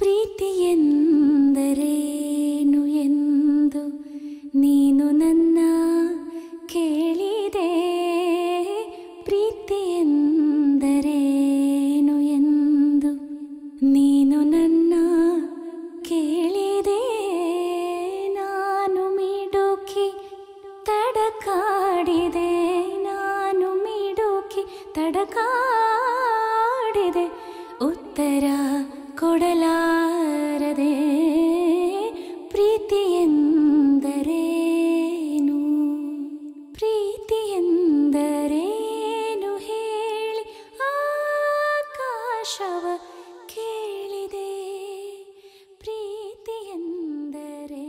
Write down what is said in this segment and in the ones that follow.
ಪ್ರೀತಿಯೆಂದರೇನು ಎಂದು ನೀನು ನನ್ನ ಕೇಳಿದೆ ಪ್ರೀತಿಯೆಂದರೇನು ಎಂದು ನೀನು ನನ್ನ ಕೇಳಿದೆ ನಾನು ಮಿಡುಕಿ ತಡಕಾಡಿದೆ ನಾನು ಮಿಡುಕಿ ತಡಕಾಡಿದೆ ಉತ್ತರ ಕೊಡಲಾರದೆ ಪ್ರೀತಿಯೆಂದರೇನು ಪ್ರೀತಿಯೆಂದರೇನು ಹೇಳಿ ಆಕಾಶವ ಕೇಳಿದೆ ಪ್ರೀತಿಯೆಂದರೆ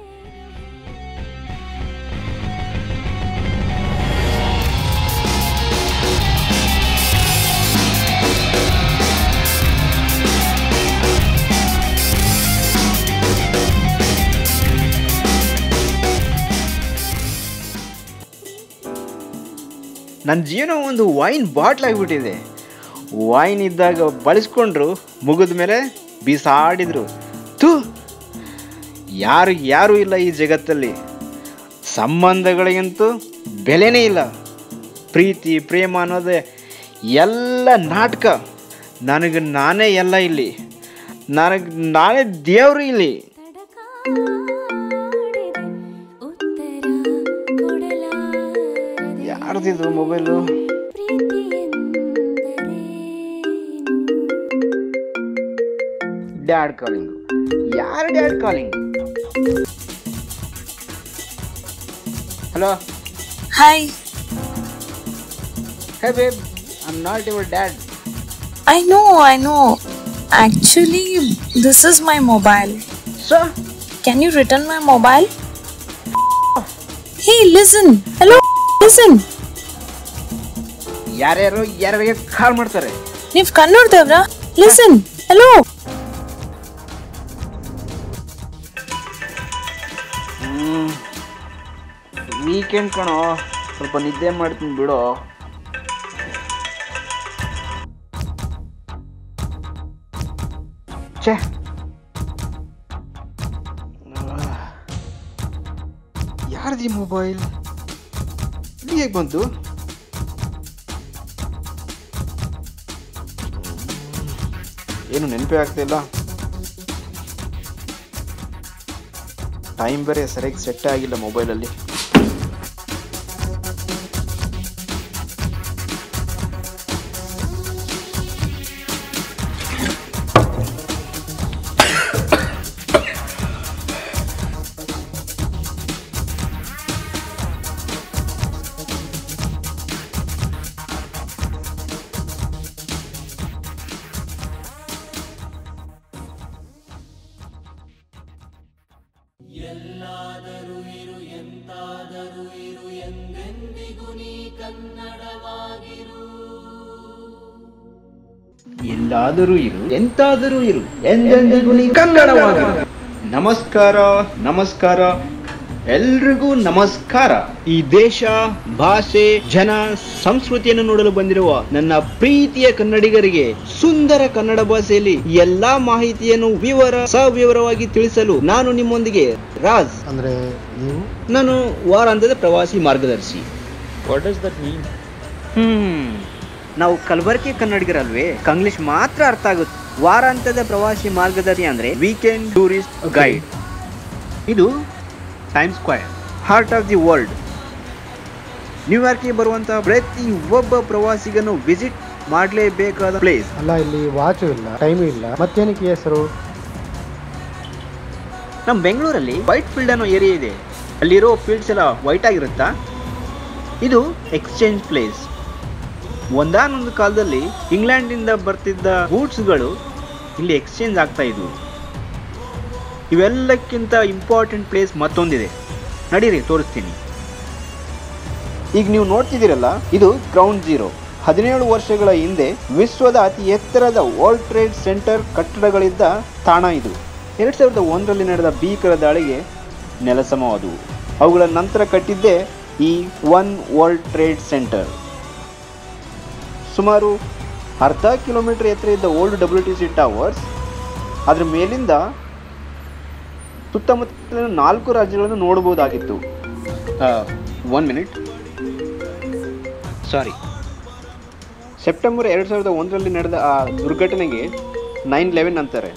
ನನ್ನ ಜೀವನ ಒಂದು ವೈನ್ ಬಾಟ್ಲ್ ಆಗಿಬಿಟ್ಟಿದೆ ವೈನ್ ಇದ್ದಾಗ ಬಳಸ್ಕೊಂಡ್ರು ಮುಗಿದ ಮೇಲೆ ಬೀಸಾಡಿದ್ರು ಥೂ ಯಾರು ಯಾರೂ ಇಲ್ಲ ಈ ಜಗತ್ತಲ್ಲಿ ಸಂಬಂಧಗಳಿಗಂತೂ ಬೆಲೆನೇ ಇಲ್ಲ ಪ್ರೀತಿ ಪ್ರೇಮ ಅನ್ನೋದೇ ಎಲ್ಲ ನಾಟಕ ನನಗೆ ನಾನೇ ಎಲ್ಲ ಇಲ್ಲಿ ನನಗೆ ನಾನೇ ದೇವರು ಇಲ್ಲಿ ತಡಕಾಡಿದೆ ಉತ್ತರ ಕೊಡಲಾರದೆ ಯಾರ್ದಿದು ಮೊಬೈಲು ಪ್ರೀತಿಯೆಂದರೇನು ಡ್ಯಾಡ್ ಕಾಲಿಂಗು ಯಾರು dad calling hello Hi, hey babe I am not your dad I know, I know. Actually, this is my mobile. So Can you return my mobile? Hey, listen. Hello, listen. ಯಾರ್ಯಾರು ಯಾರ್ಯಾರಿಗೆ ಕಾಲ್ ಮಾಡ್ತಾರೆ ನೀವ್ ಕನ್ನಡದವ್ರಾ listen hello weekend ಕಣೋ ಸ್ವಲ್ಪ ನಿದ್ದೆ ಮಾಡ್ತೀನಿ ಬಿಡು ಛೇ ಯಾರ್ದಿ ಮೊಬೈಲ್ ಇಲ್ಲಿ ಹೇಗೆ ಬಂತು ಏನು ನೆನಪೇ ಆಗ್ತಿಲ್ಲ ಟೈಮ್ ಬೇರೆ ಸರಿಯಾಗಿ ಸೆಟ್ ಆಗಿಲ್ಲ ಮೊಬೈಲಲ್ಲಿ ಎಲ್ಲಾದರೂ ಇರು ಎಂತಾದರೂ ಇರು ಎಂದೆಂದಿಗೂ ನೀ ಕನ್ನಡವಾಗಿರು ನಮಸ್ಕಾರ ನಮಸ್ಕಾರ ಎಲ್ರಿಗೂ ನಮಸ್ಕಾರ ಈ ದೇಶ ಭಾಷೆ ಜನ ಸಂಸ್ಕೃತಿಯನ್ನು ನೋಡಲು ಬಂದಿರುವ ನನ್ನ ಪ್ರೀತಿಯ ಕನ್ನಡಿಗರಿಗೆ ಸುಂದರ ಕನ್ನಡ ಭಾಷೆಯಲ್ಲಿ ಎಲ್ಲಾ ಮಾಹಿತಿಯನ್ನು ವಿವರ ಸವಿವರವಾಗಿ ತಿಳಿಸಲು ನಾನು ನಿಮ್ಮೊಂದಿಗೆ ರಾಜ್ ಅಂದ್ರೆ ನೀವು ನಾನು ವಾರಾಂತ್ಯದ ಪ್ರವಾಸಿ ಮಾರ್ಗದರ್ಶಿ What does that mean? ಹ್ಮ್ ನಾವು ಕಲಬರ್ಕೆ ಕನ್ನಡಿಗರಲ್ವೇ ಕಂಗ್ಲೀಷ್ ಮಾತ್ರ ಅರ್ಥ ಆಗುತ್ತೆ ವಾರಾಂತ್ಯದ ಪ್ರವಾಸಿ ಮಾರ್ಗದರ್ಶಿ ಅಂದ್ರೆ ವೀಕೆಂಡ್ ಟೂರಿಸ್ಟ್ ಗೈಡ್ ಇದು Time Square heart of the world ನ್ಯೂಯಾರ್ಕ್ಗೆ ಬರುವಂತಹ ಪ್ರತಿ ಒಬ್ಬ ಪ್ರವಾಸಿಗನು ವಿಸಿಟ್ ಮಾಡಲೇಬೇಕಾದ ಪ್ಲೇಸ್ ಅಲ್ಲ ಇಲ್ಲಿ ವಾಚು ಇಲ್ಲ ಟೈಮು ಇಲ್ಲ ಮತ್ತೇನಕ್ಕೆ ಈ ಹೆಸರು ನಮ್ಮ ಬೆಂಗಳೂರಲ್ಲಿ ವೈಟ್ ಫೀಲ್ಡ್ ಅನ್ನೋ ಏರಿಯಾ ಇದೆ ಅಲ್ಲಿರೋ ಫೀಲ್ಡ್ಸ್ ಎಲ್ಲ ವೈಟ್ ಆಗಿರುತ್ತಾ ಇದು ಎಕ್ಸ್ಚೇಂಜ್ ಪ್ಲೇಸ್ ಒಂದಾನೊಂದು ಕಾಲದಲ್ಲಿ ಇಂಗ್ಲೆಂಡಿಂದ ಬರ್ತಿದ್ದ ಗೂಡ್ಸ್ಗಳು ಇಲ್ಲಿ ಎಕ್ಸ್ಚೇಂಜ್ ಆಗ್ತಾ ಇದ್ವು ಇವೆಲ್ಲಕ್ಕಿಂತ ಇಂಪಾರ್ಟೆಂಟ್ ಪ್ಲೇಸ್ ಮತ್ತೊಂದಿದೆ ನಡೀರಿ ತೋರಿಸ್ತೀನಿ ಈಗ ನೀವು ನೋಡ್ತಿದ್ದೀರಲ್ಲ ಇದು ಗ್ರೌಂಡ್ ಜೀರೋ ಹದಿನೇಳು ವರ್ಷಗಳ ಹಿಂದೆ ವಿಶ್ವದ ಅತಿ ಎತ್ತರದ ವರ್ಲ್ಡ್ ಟ್ರೇಡ್ ಸೆಂಟರ್ ಕಟ್ಟಡಗಳಿದ್ದ ತಾಣ ಇದು ಎರಡು ಸಾವಿರದ ಒಂದರಲ್ಲಿ ನಡೆದ ಭೀಕರ ದಾಳಿಗೆ ನೆಲಸಮವಾದವು ಅವುಗಳ ನಂತರ ಕಟ್ಟಿದ್ದೇ ಈ ಒನ್ ವರ್ಲ್ಡ್ ಟ್ರೇಡ್ ಸೆಂಟರ್ ಸುಮಾರು ಅರ್ಧ ಕಿಲೋಮೀಟರ್ ಎತ್ತರ ಇದ್ದ old W T C towers ಅದ್ರ ಮೇಲಿಂದ ಸುತ್ತಮುತ್ತಲಿನ ನಾಲ್ಕು ರಾಜ್ಯಗಳನ್ನು ನೋಡಬಹುದಾಗಿತ್ತು ಒನ್ ಮಿನಿಟ್ ಸಾರಿ ಸೆಪ್ಟೆಂಬರ್ ಎರಡು ಸಾವಿರದ ಒಂದರಲ್ಲಿ ನಡೆದ ಆ ದುರ್ಘಟನೆಗೆ ನೈನ್ ಲೆವೆನ್ ಅಂತಾರೆ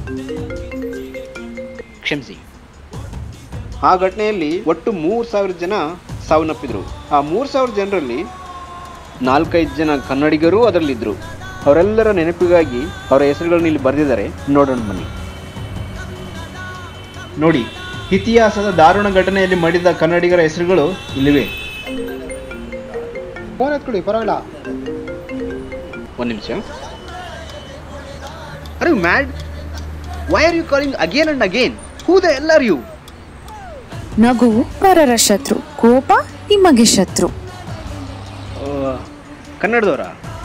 ಕ್ಷಮಿಸಿ ಆ ಘಟನೆಯಲ್ಲಿ ಒಟ್ಟು ಮೂರು ಸಾವಿರ ಜನ ಸಾವನ್ನಪ್ಪಿದ್ರು ಆ ಮೂರು ಸಾವಿರ ಜನರಲ್ಲಿ ನಾಲ್ಕೈದು ಜನ ಕನ್ನಡಿಗರು ಅದರಲ್ಲಿದ್ದರು ಅವರೆಲ್ಲರ ನೆನಪಿಗಾಗಿ ಅವರ ಹೆಸರುಗಳನ್ನು ಇಲ್ಲಿ ಬರೆದಿದ್ದಾರೆ ನೋಡೋಣ ಬನ್ನಿ ನೋಡಿ ಇತಿಹಾಸದ ದಾರುಣ ಘಟನೆಯಲ್ಲಿ ಮಡಿದ ಕನ್ನಡಿಗರ ಹೆಸರುಗಳು ಇಲ್ಲಿವೆ ಫೋನ್ ಎತ್ಕೊಡಿ ಪರವಾಗಿಲ್ಲ ಒಂದು ನಿಮಿಷ are you mad why are you calling again and again who the hell are you ನಗುವು ಪರರ ಶತ್ರು ಕೋಪ ನಿಮಗೆ ಶತ್ರು ಕನ್ನಡದವರ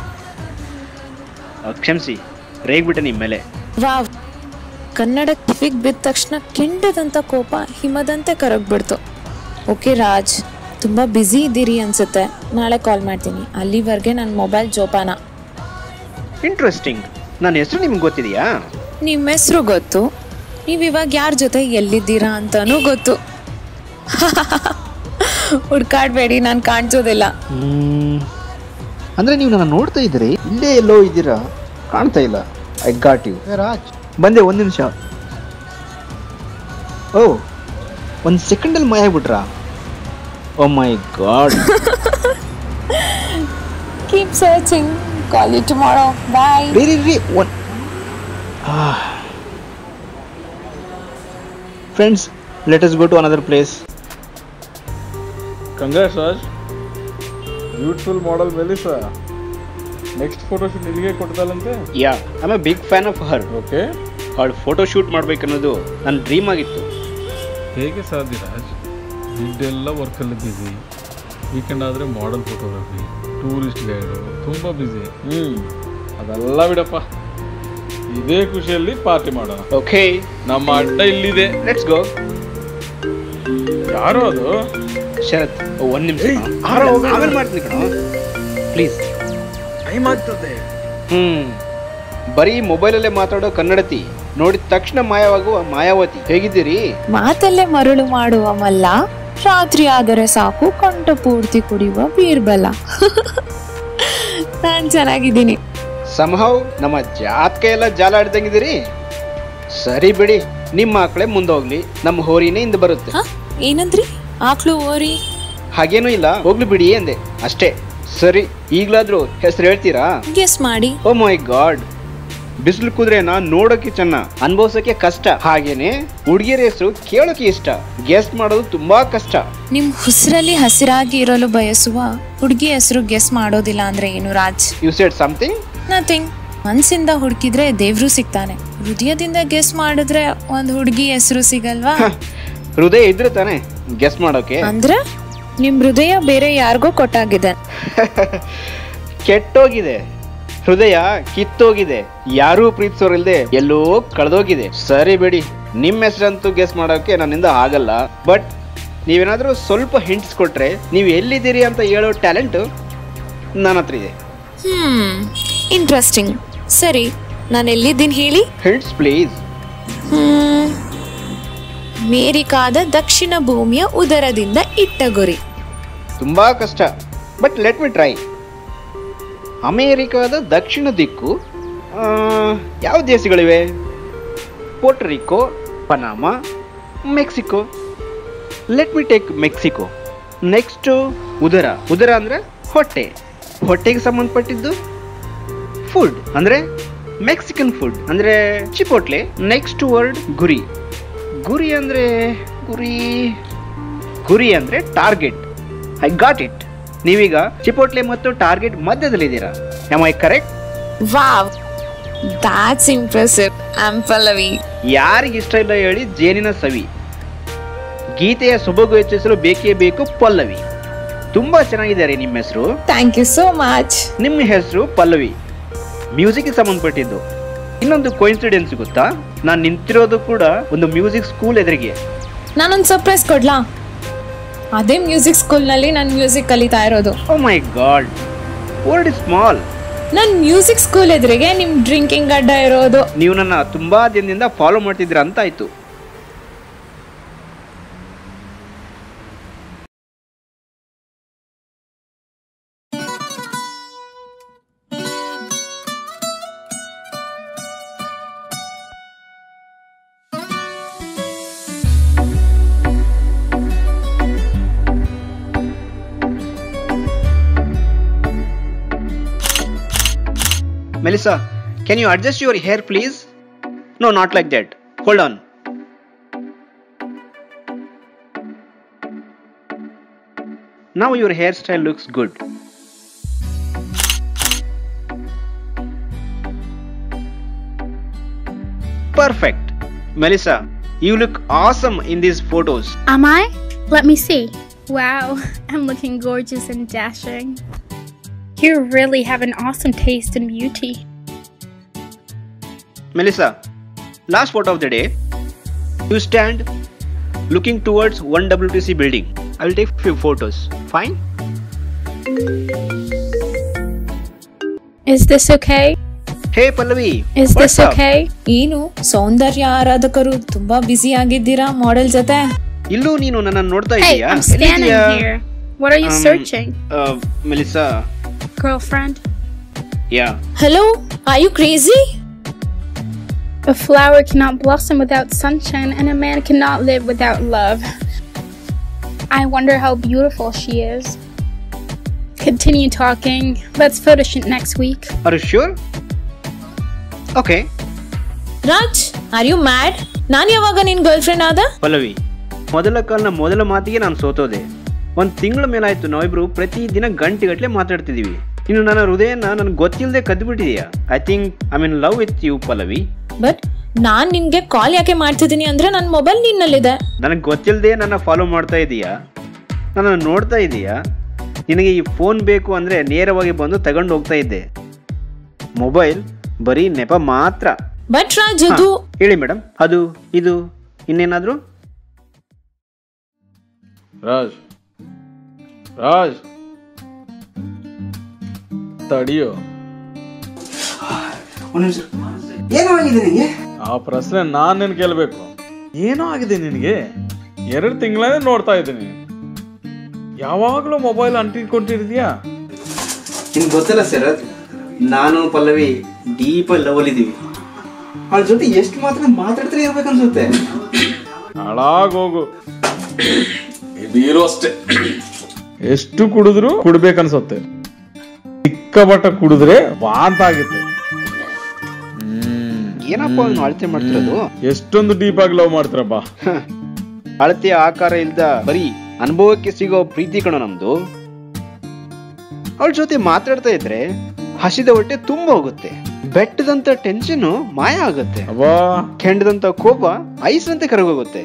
ಕ್ಷಮಿಸಿ ರೇಗ್ಬಿಟ್ಟೆ ನಿಮ್ಮ ಮೇಲೆ ವಾವ್ ಕನ್ನಡ ಕಿವಿಗ್ ಬಿದ್ದ ತಕ್ಷಣ ಕೆಂಡದಂತ ಕೋಪ ಹಿಮದಂತೆ ಕರಗ್ಬಿಡ್ತು ಓಕೆ ರಾಜ್ ತುಂಬ ಬ್ಯುಸಿ ಇದ್ದೀರಿ ಅನ್ಸುತ್ತೆ ನಾಳೆ ಕಾಲ್ ಮಾಡ್ತೀನಿ ಅಲ್ಲಿವರೆಗೆ ನನ್ನ ಮೊಬೈಲ್ ಜೋಪಾನ ಇಂಟ್ರೆಸ್ಟಿಂಗ್ ನನ್ನ ಹೆಸರು ನಿಮ್ಗೆ ಗೊತ್ತಿದೆಯಾ ನಿಮ್ಮ ಹೆಸರು ಗೊತ್ತು ನೀವು ಇವಾಗ ಯಾರ ಜೊತೆ ಎಲ್ಲಿದ್ದೀರಾ ಅಂತನೂ ಗೊತ್ತು ಹುಡ್ಕಾಡ್ಬೇಡಿ ನಾನು ಕಾಣಿಸೋದಿಲ್ಲ ಅಂದರೆ ನೀವು ನನ್ನ ನೋಡ್ತಾ ಇದ್ದೀರಿ ಇಲ್ಲೇ ಎಲ್ಲೋ ಇದ್ದೀರಾ ಕಾಣ್ತಾ ಇಲ್ಲ ಐ ಗಾಟ್ ಯು ಏ ರಾಜ್ ಬಂದೆ ಒಂದು ನಿಮಿಷ ಓ ಒಂದು ಸೆಕೆಂಡಲ್ಲಿ ಮಾಯ ಆಗ್ಬಿಟ್ರಾ oh my god keep searching call you tomorrow bye ರೀ ರೀ ರೀ one friends let us go to another place congrats Raj beautiful model Melissa next photoshoot ನಿನಗೆ ಕೊಡ್ತಾಳಂತೆ yeah I a big fan of her okay ಅವಳು photo shoot ಮಾಡ್ಬೇಕನ್ನೋದು ನನ್ನ dream ಆಗಿತ್ತು ಹೇಗೆ ಸಾಧ್ಯ ರಾಜ್ ಇದೆಲ್ಲ ವರ್ಕಲ್ಲಿ ಬ್ಯುಸಿ ವೀಕೆಂಡ್ ಆದರೆ ಮಾಡೆಲ್ ಫೋಟೋಗ್ರಫಿ ಟೂರಿಸ್ಟ್ ಗೈಡು ತುಂಬ ಬ್ಯುಸಿ ಹ್ಞೂ ಅದೆಲ್ಲ ಬಿಡಪ್ಪ ಇದೇ ಖುಷಿಯಲ್ಲಿ ಪಾರ್ಟಿ ಮಾಡೋಣ ಓಕೆ ನಮ್ಮ ಅಡ್ಡ ಇಲ್ಲಿದೆ ಲೆಟ್ಸ್ ಗೋ ಯಾರು ಅದು ಶರತ್ ಒಂದು ನಿಮಿಷ ಏಯ್, ಕಣೋ. ಆರ ಹೋಗೋಣ. ಆಮೇಲೆ ಮಾಡ್ತೀನಿ ಕಣೋ ಪ್ಲೀಸ್ ಟೈಮ್ ಆಗ್ತದೆ ಹ್ಮ್ ಬರೀ ಮೊಬೈಲಲ್ಲೇ ಮಾತಾಡೋ ಕನ್ನಡತಿ ನೋಡಿದ ತಕ್ಷಣ ಮಾಯವಾಗುವ ಮಾಯಾವತಿ ಹೇಗಿದ್ದೀರಿ ಮಾತಲ್ಲೇ ಮರಳು ಮಾಡುವ ಮಲ್ಲ ರಾತ್ರಿ ಆದರೆ ಸಾಕು ಕಂಠ ಪೂರ್ತಿ ಕುಡಿಯುವ ಬೀರ್ಬಲ ನಾನ್ ಚೆನ್ನಾಗಿದ್ದೀನಿ ಸಮಹವ್ ನಮ್ಮ ಜಾತಕ ಎಲ್ಲ ಜಾಲ ಆಡ್ದಂಗಿದ್ದೀರಿ ಸರಿ ಬಿಡಿ ನಿಮ್ಮ ಮಕ್ಕಳೇ ಮುಂದೋಗ್ಲಿ ನಮ್ಮ ಹೋರಿನೇ ಹಿಂದೆ ಬರುತ್ತೆ ಹ ಏನಂದ್ರಿ ಆಕ್ಳು ಓರಿ ಹಾಗೇನೂ ಇಲ್ಲ ಹೋಗ್ಲಿ ಬಿಡಿ ಅಂದೆ ಅಷ್ಟೇ ಸರಿ ಈಗ್ಲಾದ್ರೂ ಹೆಸರು ಹೇಳ್ತೀರಾ ಗೆಸ್ ಮಾಡಿ ಓ ಮೈ ಗಾಡ್ ಬಿಸಿಲು ಕುದುರೆನ ನೋಡೋಕೆ ಚೆನ್ನ ಅನುಭವಿಸೋಕೆ ಕಷ್ಟ ಹಾಗೇನೆ ಹುಡುಗಿಯರ ಹೆಸರು ಕೇಳೋಕೆ ಇಷ್ಟ ಗೆಸ್ಟ್ ಮಾಡೋದು ತುಂಬಾ ಕಷ್ಟ ನಿಮ್ ಹುಸ್ರಲ್ಲಿ ಹಸಿರಾಗಿ ಇರಲು ಬಯಸುವ ಹುಡುಗಿ ಹೆಸರು ಗೆಸ್ ಮಾಡೋದಿಲ್ಲ ಅಂದ್ರೆ ಏನು Raj you said something nothing ಮನ್ಸಿಂದ ಹುಡುಕಿದ್ರೆ ದೇವ್ರು ಸಿಗ್ತಾನೆ ಹೃದಯದಿಂದ ಗೆಸ್ ಮಾಡಿದ್ರೆ ಒಂದ್ ಹುಡುಗಿ ಹೆಸರು ಸಿಗಲ್ವಾ ಹೃದಯ ಇದ್ರೆ ತಾನೆ ಗೆಸ್ ಮಾಡೋಕೆ ಅಂದ್ರೆ ನಿಮ್ ಹೃದಯ ಬೇರೆ ಯಾರಿಗೋ ಕೊಟ್ಟಾಗಿದೆ ಕೆಟ್ಟೋಗಿದೆ ಹೃದಯ ಕಿತ್ತೋಗಿದೆ ಯಾರೂ ಪ್ರೀತಿಸೋರಿಲ್ದೆ ಎಲ್ಲೋ ಕಳೆದೋಗಿದೆ ಸರಿ ಬಿಡಿ ನಿಮ್ಮ ಹೆಸರಂತೂ ಗೆಸ್ ಮಾಡೋಕೆ ನನ್ನಿಂದ ಆಗಲ್ಲ ಬಟ್ ನೀವೇನಾದ್ರೂ ಸ್ವಲ್ಪ ಹಿಂಟ್ಸ್ ಕೊಟ್ರೆ ನೀವು ಎಲ್ಲಿದ್ದೀರಿ ಅಂತ ಹೇಳೋ ಟ್ಯಾಲೆಂಟ್ ನನ್ನ ಹತ್ರ ಇದೆ ಹ್ಮ್ ಇಂಟ್ರೆಸ್ಟಿಂಗ್ ಸರಿ ನಾನು ಎಲ್ಲಿದ್ದೀನಿ ಹೇಳಿ ಹಿಂಟ್ಸ್ ಪ್ಲೀಸ್ ಹ್ಮ್ ಮೇರಿಕಾದ ದಕ್ಷಿಣ ಭೂಮಿಯ ಉದರದಿಂದ ಇಟ್ಟ ಗುರಿ ತುಂಬಾ ಕಷ್ಟ ಬಟ್ ಲೆಟ್ ಮಿ ಟ್ರೈ ಅಮೇರಿಕಾದ ದಕ್ಷಿಣ ದಿಕ್ಕು ಆ, ಯಾವ ದೇಶಗಳಿವೆ Puerto Rico Panama Mexico let me take Mexico next ಉದರ ಉದರ ಅಂದರೆ ಹೊಟ್ಟೆ ಹೊಟ್ಟೆಗೆ ಸಂಬಂಧಪಟ್ಟಿದ್ದು ಫುಡ್ ಅಂದರೆ ಮೆಕ್ಸಿಕನ್ ಫುಡ್ ಅಂದರೆ ಚಿಪೋಟ್ಲೆ ನೆಕ್ಸ್ಟ್ ವರ್ಡ್ ಗುರಿ ಗುರಿ ಅಂದರೆ ಗುರಿ ಗುರಿ ಅಂದರೆ ಟಾರ್ಗೆಟ್ ಐ ಗಾಟ್ ಇಟ್ ನೀವೀಗ ಚಿಪೋಟ್ಲೆ ಮತ್ತು ಟಾರ್ಗೆಟ್ ಮಧ್ಯದಲ್ಲಿದ್ದೀರಾ am I correct wow that's impressive am Pallavi ಯಾರಿಗೆ ಇಷ್ಟ ಇಲ್ಲ ಹೇಳಿ ಜೇನಿನ ಸವಿ ಗೀತೆಯ ಸೊಬಗು ಹೆಚ್ಚಿಸಲು ಬೇಕೇ ಬೇಕು ಪಲ್ಲವಿ ತುಂಬಾ ಚೆನ್ನಾಗಿದ್ದಾರೆ ನಿಮ್ಮ ಹೆಸರು ಥ್ಯಾಂಕ್ ಯು ಸೋ ಮಚ್ ನಿಮ್ಮ ಹೆಸರು ಪಲ್ಲವಿ ಮ್ಯೂಸಿಕ್ಗೆ ಸಂಬಂಧಪಟ್ಟಿದ್ದು ಇನ್ನೊಂದು ಕೋಇನ್ಸಿಡೆನ್ಸ್ ಗೊತ್ತಾ ನಾನು ನಿಂತಿರೋದು ಕೂಡ ಒಂದು ಮ್ಯೂಸಿಕ್ ಸ್ಕೂಲ್ ಎದುರಿಗೆ ನಾನೊಂದು ಸರ್ಪ್ರೈಸ್ ಕೊಡ್ಲಾ ಅದೇ ಮ್ಯೂಸಿಕ್ ಸ್ಕೂಲ್ನಲ್ಲಿ ನಾನು ಮ್ಯೂಸಿಕ್ ಕಲಿತಾ ಇರೋದು oh my god world is small ನನ್ನ ಮ್ಯೂಸಿಕ್ ಸ್ಕೂಲ್ ಎದುರಿಗೆ ನಿಮ್ಮ ಡ್ರಿಂಕಿಂಗ್ ಅಡ್ಡ ಇರೋದು ನೀವು ನನ್ನ ತುಂಬಾ ದಿನದಿಂದ ಫಾಲೋ ಮಾಡ್ತಿದ್ದೀರಾ ಅಂತ ಆಯ್ತು Melissa, can you adjust your hair, please? No, not like that. Hold on. Now your hairstyle looks good. Perfect. Melissa, you look awesome in these photos. Am I? Let me see. Wow, I'm looking gorgeous and dashing. You really have an awesome taste in beauty. Melissa, last photo of the day. You stand looking towards one WTC building. I will take few photos. Fine? Is this okay? Hey Pallavi. Is what's this up? okay? ಏನು ಸೌಂದರ್ಯ ಆರಾಧಕರು ತುಂಬಾ busy ಆಗಿದ್ದೀರಾ model ಜೊತೆ ಇಲ್ಲೂ ನೀನು ನನ್ನನ್ನು ನೋಡ್ತಾ Hey, ಇದೀಯಾ I'm standing ಎಲ್ಲಿದ್ದೀಯಾ? here. What are you Um, searching? Uh, Melissa. Girlfriend? Yeah. Hello are you crazy A flower cannot blossom without sunshine, and a man cannot live without love. I wonder how beautiful she is. Continue talking. Let's photo shoot next week. Are you sure? Okay. Raj are you mad ನಾನು ಯಾವಾಗ ನಿನ್ girl friend ಆದ ಪಲ್ಲವಿ ಮೊದಲ ಕಾಲ್ನ ಮೊದಲ ಮಾತಿಗೆ ನಾನು ಸೋತೋದೆ ಒಂದು ತಿಂಗಳ ಮೇಲಾಯ್ತು ನಾವಿಬ್ರು ಪ್ರತಿ ದಿನ ಗಂಟೆಗಟ್ಟಲೆ ಮಾತಾಡ್ತಿದೀವಿ ಇನ್ನು ನನ್ನ ಹೃದಯನ ನನ್ಗೆ ಗೊತ್ತಿಲ್ಲದೆ ಕದ್ಬಿಟ್ಟಿದೀಯಾ I think I mean love with you Pallavi but ನಾನ್ ನಿನ್ಗೆ ಕಾಲ್ ಯಾಕೆ ಮಾಡ್ತಿದ್ದೀನಿ ಅಂದ್ರೆ ನನ್ನ ಮೊಬೈಲ್ ನಿನ್ನಲ್ಲಿದೆ ನನಗೆ ಗೊತ್ತಿಲ್ಲದೆ ನನ್ನ ಫಾಲೋ ಮಾಡ್ತಾ ಇದೀಯಾ ನನ್ನನ್ನು ನೋಡ್ತಾ ಇದೀಯಾ ನಿನಗೆ ಈ ಫೋನ್ ಬೇಕು ಅಂದರೆ ನೇರವಾಗಿ ಬಂದು ತಗೊಂಡು ಹೋಗ್ತಾ ಇದ್ದೆ ಮೊಬೈಲ್ ಬರೀ ನೆಪ ಮಾತ್ರ ಬಟ್ ರಾಜ್ ಹಾ, ಇದು ಹೇಳಿ ಮೇಡಮ್ ಅದು ಇದು ಇನ್ನೇನಾದರೂ ರಾಜ್ ರಾಜ್ ತಡಿಯೋ ಏನೋ ಆಗಿದೆ ನಿಮಗೆ ಆ ಪ್ರಶ್ನೆ ನಾನು ನಿನ್ ಕೇಳಬೇಕು ಏನೋ ಆಗಿದೆ ನಿನಗೆ ಎರಡು ತಿಂಗಳೇ ನೋಡ್ತಾ ಇದ್ದೀನಿ ಯಾವಾಗಲೂ ಮೊಬೈಲ್ ಅಂಟಿಕೊಂಡಿರ್ತೀಯಾ ನಿಮ್ಗೆ ಗೊತ್ತಲ್ಲ ಸರ್ ನಾನು ಪಲ್ಲವಿ ಡೀಪ್ ಲವಲ್ ಇದೀವಿ ಅವಳ ಜೊತೆ ಎಷ್ಟು ಮಾತ್ರ ಮಾತಾಡ್ತಾನೆ ಇರ್ಬೇಕನ್ಸುತ್ತೆ ಹಾಳಾಗೋಗು ಇದು ಅಷ್ಟೇ ಎಷ್ಟು ಕುಡಿದ್ರು ಕುಡ್ಬೇಕನ್ಸುತ್ತೆ ಚಿಕ್ಕ ಬಟ್ಟ ಕುಡಿದ್ರೆ ವಾಂತ ಆಗುತ್ತೆ ಹ್ಮ್. ಏನಪ್ಪ ಅವ್ನು ಅಳತೆ ಮಾಡ್ತಿರೋದು ಎಷ್ಟೊಂದು ಡೀಪ್ ಆಗಿ ಲವ್ ಮಾಡ್ತಾರಪ್ಪ ಅಳತೆ ಆಕಾರ ಇಲ್ದ ಬರೀ ಅನುಭವಕ್ಕೆ ಸಿಗೋ ಪ್ರೀತಿ ಕಣೋ ನಮ್ದು ಅವಳ ಜೊತೆ ಮಾತಾಡ್ತಾ ಇದ್ರೆ ಹಸಿದ ಹೊಟ್ಟೆ ತುಂಬ ಹೋಗುತ್ತೆ ಬೆಟ್ಟದಂತ ಟೆನ್ಷನ್ ಮಾಯ ಆಗುತ್ತೆ ಅಬ್ಬಾ ಕೆಂಡದಂತ ಕೋಪ ಐಸ್ ಅಂತೆ ಕರಗೋಗುತ್ತೆ